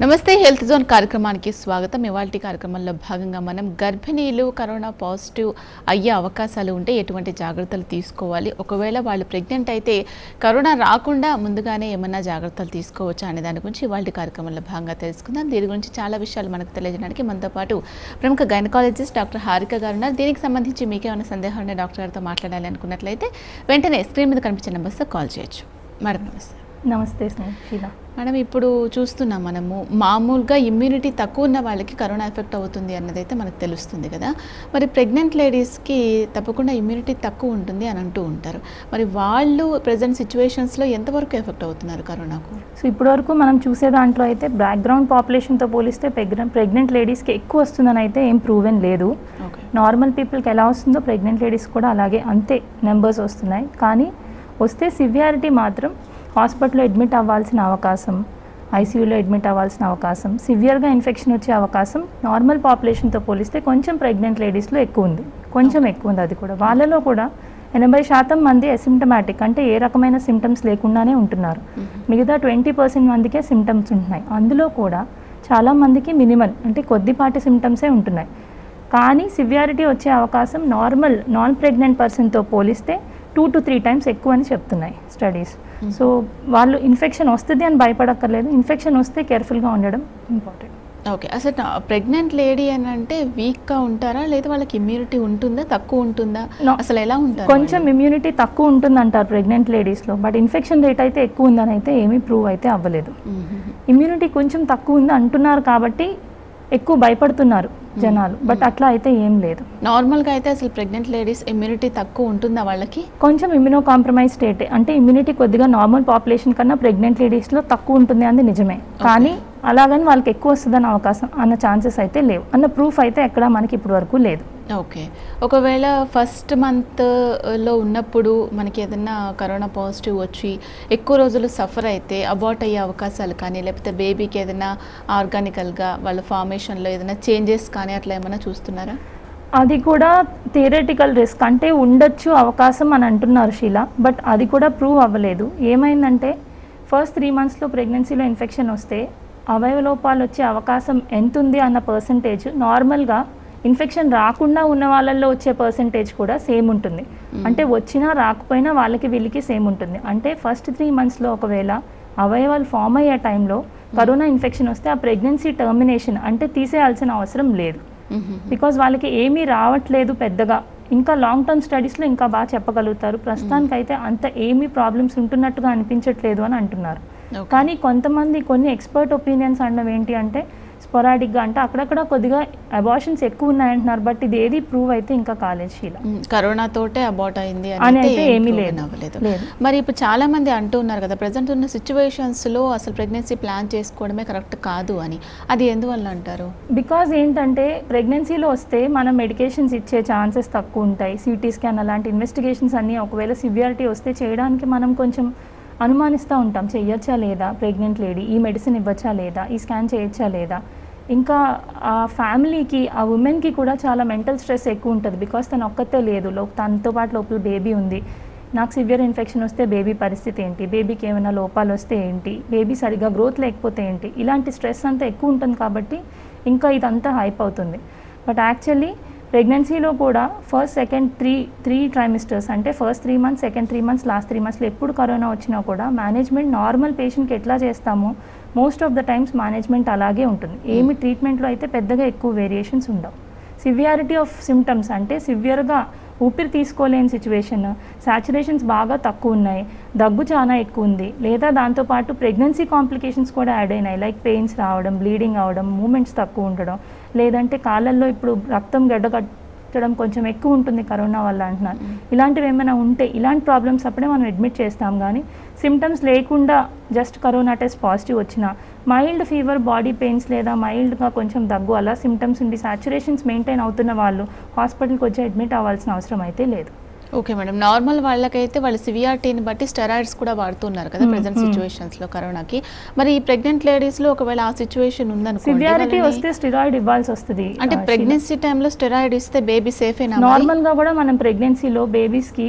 నమస్తే health zone కార్యక్రమానికి స్వాగతం ఇవాళ కార్యక్రమంలో భాగంగా మనం గర్భిణీలు కరోనా పాజిటివ్ అయ్యే అవకాశాలు ఉంటే ఎటువంటి జాగ్రత్తలు తీసుకోవాలి ఒకవేళ వాళ్ళు ప్రెగ్నెంట్ అయితే కరోనా రాకుండా ముందుగానే ఏమన్నా జాగ్రత్తలు తీసుకోవచ్చా అనే దాని గురించి ఇవాళ కార్యక్రమంలో భాగంగా తెలుసుకుందాం దీని గురించి చాలా విషయాలు మనకు తెలియజేయడానికి మనతో పాటు ప్రముఖ గైనకాలజిస్ట్ డాక్టర్ హారిక గారు ఉన్నారు దీనికి సంబంధించి మీకేమైనా సందేహాలు ఉంటే డాక్టర్ గారితో మాట్లాడాలి అనుకున్నట్లయితే వెంటనే స్క్రీన్ మీద కనిపించే నెంబర్స్తో కాల్ చేయొచ్చు మేడం నమస్తే నమస్తే స్నేహ షీలా మేడం ఇప్పుడు చూస్తున్నాం మనము మామూలుగా ఇమ్యూనిటీ తక్కువ ఉన్న వాళ్ళకి కరోనా ఎఫెక్ట్ అవుతుంది అన్నదైతే మనకు తెలుస్తుంది కదా మరి ప్రెగ్నెంట్ లేడీస్కి తప్పకుండా ఇమ్యూనిటీ తక్కువ ఉంటుంది అని అంటూ ఉంటారు మరి వాళ్ళు ప్రజెంట్ సిచ్యువేషన్స్లో ఎంతవరకు ఎఫెక్ట్ అవుతున్నారు కరోనాకు సో ఇప్పటివరకు మనం చూసే దాంట్లో అయితే బ్యాక్గ్రౌండ్ పాపులేషన్తో పోలిస్తే ప్రెగ్నెంట్ లేడీస్కి ఎక్కువ వస్తుందని అయితే ఏం ప్రూవెన్ లేదు ఓకే నార్మల్ పీపుల్కి ఎలా వస్తుందో ప్రెగ్నెంట్ లేడీస్ కూడా అలాగే అంతే నెంబర్స్ వస్తున్నాయి కానీ వస్తే సివియారిటీ మాత్రం హాస్పిటల్లో అడ్మిట్ అవ్వాల్సిన అవకాశం ఐసీయూలో అడ్మిట్ అవ్వాల్సిన అవకాశం సివియర్గా ఇన్ఫెక్షన్ వచ్చే అవకాశం నార్మల్ పాపులేషన్తో పోలిస్తే కొంచెం ప్రెగ్నెంట్ లేడీస్లో ఎక్కువ ఉంది కొంచెం ఎక్కువ ఉంది అది కూడా వాళ్ళలో కూడా ఎనభై శాతం మంది అసిమ్టమాటిక్ అంటే ఏ రకమైన సిమ్టమ్స్ లేకుండానే ఉంటున్నారు మిగతా ట్వంటీ పర్సెంట్ మందికే సిమ్టమ్స్ ఉంటున్నాయి అందులో కూడా చాలా మందికి మినిమల్ అంటే కొద్దిపాటి సిమ్టమ్సే ఉంటున్నాయి కానీ సివియారిటీ వచ్చే అవకాశం నార్మల్ నాన్ ప్రెగ్నెంట్ పర్సన్తో పోలిస్తే టూ టు త్రీ టైమ్స్ ఎక్కువ అని చెప్తున్నాయి స్టడీస్ సో వాళ్ళు ఇన్ఫెక్షన్ వస్తుంది అని భయపడక్కర్లేదు ఇన్ఫెక్షన్ వస్తే కేర్ఫుల్గా ఉండడం ఇంపార్టెంట్ ఓకే అసలు ప్రెగ్నెంట్ లేడీ అని అంటే వీక్గా ఉంటారా లేదా వాళ్ళకి ఇమ్యూనిటీ ఉంటుందా తక్కువ ఉంటుందా No. అసలు ఎలా ఉంటారు కొంచెం ఇమ్యూనిటీ తక్కువ ఉంటుంది అంటారు ప్రెగ్నెంట్ లేడీస్లో బట్ ఇన్ఫెక్షన్ రేట్ అయితే ఎక్కువ ఉందని అయితే ఏమీ ప్రూవ్ అయితే అవ్వలేదు వాళ్ళు? మ్మ్. ఇమ్యూనిటీ కొంచెం తక్కువ ఉంది అంటున్నారు కాబట్టి ఎక్కువ భయపడుతున్నారు జనాలు బట్ అట్లా అయితే ఏం లేదు నార్మల్గా అయితే అసలు ప్రెగ్నెంట్ లేడీస్ ఇమ్యూనిటీ తక్కువ ఉంటుందా వాళ్ళకి కొంచెం ఇమ్యూనో కాంప్రమైజ్ స్టేట్ అంటే ఇమ్యూనిటీ కొద్దిగా నార్మల్ పాపులేషన్ కన్నా ప్రెగ్నెంట్ లేడీస్లో తక్కువ ఉంటుంది అనేది నిజమే కానీ అలాగని వాళ్ళకి ఎక్కువ వస్తుందని అవకాశం అన్న ఛాన్సెస్ అయితే లేవు అన్న ప్రూఫ్ అయితే ఎక్కడ మనకి ఇప్పటి వరకు లేదు ఓకే ఒకవేళ ఫస్ట్ మంత్లో ఉన్నప్పుడు మనకి ఏదైనా కరోనా పాజిటివ్ వచ్చి ఎక్కువ రోజులు సఫర్ అయితే అబార్ట్ అయ్యే అవకాశాలు కానీ లేకపోతే బేబీకి ఏదైనా ఆర్గానికల్గా వాళ్ళ ఫార్మేషన్లో ఏదైనా చేంజెస్ కానీ అట్లా ఏమైనా చూస్తున్నారా అది కూడా థియరటికల్ రిస్క్ అంటే ఉండొచ్చు అవకాశం అని అంటున్నారు షీలా బట్ అది కూడా ప్రూవ్ అవ్వలేదు ఏమైందంటే ఫస్ట్ త్రీ మంత్స్లో ప్రెగ్నెన్సీలో ఇన్ఫెక్షన్ వస్తే అవయవ లోపాలు వచ్చే అవకాశం ఎంత ఉంది అన్న పర్సంటేజ్ నార్మల్గా ఇన్ఫెక్షన్ రాకుండా ఉన్న వాళ్ళల్లో వచ్చే పర్సంటేజ్ కూడా సేమ్ ఉంటుంది అంటే వచ్చినా రాకపోయినా వాళ్ళకి వీళ్ళకి సేమ్ ఉంటుంది అంటే ఫస్ట్ త్రీ మంత్స్లో ఒకవేళ అవయవాలు ఫామ్ అయ్యే టైంలో కరోనా ఇన్ఫెక్షన్ వస్తే ఆ ప్రెగ్నెన్సీ టర్మినేషన్ అంటే తీసేయాల్సిన అవసరం లేదు మ్మ్. బికాజ్ వాళ్ళకి ఏమీ రావట్లేదు పెద్దగా ఇంకా లాంగ్ టర్మ్ స్టడీస్లో ఇంకా బాగా చెప్పగలుగుతారు ప్రస్తుతానికైతే అంత ఏమీ ప్రాబ్లమ్స్ ఉంటున్నట్టుగా అనిపించట్లేదు అని అంటున్నారు Okay. కానీ కొంతమంది కొన్ని ఎక్స్పర్ట్ ఒపీనియన్స్ అనడం ఏంటి అంటే స్పొరాడిక్గా అంటే అక్కడక్కడ కొద్దిగా అబార్షన్స్ ఎక్కువ ఉన్నాయంటున్నారు బట్ ఇది ఏది ప్రూవ్ అయితే ఇంకా కాలేదు శీల మ్మ్. కరోనా తోటే అబార్ట్ అయింది అని అని అయితే అయితే ఏమీ ఏమీ లేదు. అవ్వలేదు లేదు. మరి ఇప్పుడు చాలా మంది అంటూ ఉన్నారు కదా ప్రజెంట్ ఉన్న సిచ్యువేషన్స్లో అసలు ప్రెగ్నెన్సీ ప్లాన్ చేసుకోవడమే కరెక్ట్ కాదు అని అది ఎందువల్ల అంటారు బికాజ్ ఏంటంటే ప్రెగ్నెన్సీలో వస్తే మనం మెడికేషన్స్ ఇచ్చే ఛాన్సెస్ తక్కువ ఉంటాయి సిటీ స్కాన్ అలాంటి ఇన్వెస్టిగేషన్స్ అన్నీ ఒకవేళ సివియారిటీ వస్తే చేయడానికి మనం కొంచెం అనుమానిస్తూ ఉంటాం చెయ్యొచ్చా లేదా ప్రెగ్నెంట్ లేడీ ఈ మెడిసిన్ ఇవ్వచ్చా లేదా ఈ స్కాన్ చేయొచ్చా లేదా ఇంకా ఆ ఫ్యామిలీకి ఆ ఉమెన్కి కూడా చాలా మెంటల్ స్ట్రెస్ ఎక్కువ ఉంటుంది బికాస్ తను ఒక్కతే లేదు లో తనతో పాటు లోపల బేబీ ఉంది నాకు సివియర్ ఇన్ఫెక్షన్ వస్తే బేబీ పరిస్థితి ఏంటి బేబీకి ఏమైనా లోపాలు వస్తే ఏంటి బేబీ సరిగా గ్రోత్ లేకపోతే ఏంటి ఇలాంటి స్ట్రెస్ అంతా ఎక్కువ ఉంటుంది కాబట్టి ఇంకా ఇదంతా హైప్ అవుతుంది బట్ యాక్చువల్లీ ప్రెగ్నెన్సీలో కూడా first second three three trimesters అంటే first three months second three months last three మంత్స్లో ఎప్పుడు కరోనా వచ్చినా కూడా మేనేజ్మెంట్ నార్మల్ పేషెంట్కి ఎట్లా చేస్తామో most of the times management అలాగే ఉంటుంది ఏమి ట్రీట్మెంట్లో అయితే పెద్దగా ఎక్కువ వేరియేషన్స్ ఉండవు సివియారిటీ ఆఫ్ సిమ్టమ్స్ అంటే సివియర్గా ఊపిరి తీసుకోలేని సిచ్యువేషన్ సాచురేషన్స్ బాగా తక్కువ ఉన్నాయి దగ్గు చాలా ఎక్కువ ఉంది లేదా దాంతోపాటు ప్రెగ్నెన్సీ కాంప్లికేషన్స్ కూడా యాడ్ అయినాయి లైక్ పెయిన్స్ రావడం బ్లీడింగ్ అవడం మూమెంట్స్ తక్కువ ఉండడం లేదంటే కాళ్ళల్లో ఇప్పుడు రక్తం గడ్డకట్టడం కొంచెం ఎక్కువ ఉంటుంది కరోనా వల్ల అంటున్నారు ఇలాంటివి ఏమైనా ఉంటే ఇలాంటి ప్రాబ్లమ్స్ అప్పుడే మనం అడ్మిట్ చేస్తాం కానీ సిమ్టమ్స్ లేకుండా జస్ట్ కరోనా టెస్ట్ పాజిటివ్ వచ్చిన మైల్డ్ ఫీవర్ బాడీ పెయిన్స్ లేదా మైల్డ్గా కొంచెం దగ్గు అలా సిమ్టమ్స్ ఉండి సాచురేషన్స్ మెయింటైన్ అవుతున్న వాళ్ళు హాస్పిటల్కి వచ్చి అడ్మిట్ అవ్వాల్సిన అవసరం అయితే లేదు ఓకే మేడం నార్మల్ వాళ్ళకైతే వాళ్ళ సివియారిటీని బట్టి స్టెరాయిడ్స్ కూడా వాడుతున్నారు కదా మ్మ్, ప్రజెంట్ మ్మ్. సిచ్యువేషన్స్లో కరోనాకి మరి ఈ ప్రెగ్నెంట్ లేడీస్లో ఒకవేళ ఆ సిచ్యువేషన్ ఉందనుకోండి సివియారిటీ వాళ్ళని- వస్తే స్టిరాయిడ్ ఇవ్వాల్సి వస్తుంది అంటే ఆ, శీల. ప్రెగ్నెన్సీ టైంలో స్టెరాయిడ్ ఇస్తే బేబీ సేఫ్ నార్మల్గా కూడా మనం ప్రెగ్నెన్సీలో బేబీస్కి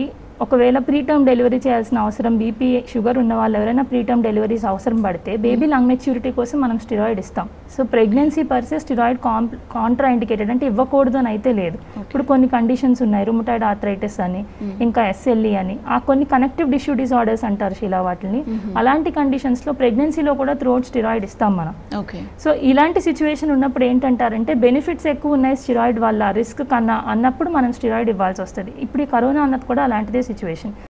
ఒకవేళ ప్రీటర్మ్ డెలివరీ చేయాల్సిన అవసరం బీపీ షుగర్ ఉన్న వాళ్ళు ఎవరైనా ప్రీటర్మ్ డెలివరీస్ అవసరం పడితే బేబీ లంగ్ మెచ్యూరిటీ కోసం మనం స్టిరాయిడ్ ఇస్తాం so pregnancy per se steroid con contraindicated అంటే ఇవ్వకూడదు అని అయితే లేదు ఇప్పుడు కొన్ని కండిషన్స్ ఉన్నాయి రుమటాయిడ్ ఆర్థరైటిస్ అని ఇంకా ఎస్ఎల్ఈ అని ఆ కొన్ని కనెక్టివ్ టిష్యూ డిసార్డర్స్ అంటారు శిలా వాటిని అలాంటి కండిషన్స్లో ప్రెగ్నెన్సీలో కూడా త్రోట్ స్టిరాయిడ్ ఇస్తాం మనం ఓకే సో ఇలాంటి సిచ్యువేషన్ ఉన్నప్పుడు ఏంటంటారంటే బెనిఫిట్స్ ఎక్కువ ఉన్నాయి స్టిరాయిడ్ వల్ల రిస్క్ కన్నా అన్నప్పుడు మనం స్టిరాయిడ్ ఇవ్వాల్సి వస్తుంది ఇప్పుడు ఈ కరోనా అన్నది కూడా అలాంటిదే సిచ్యువేషన్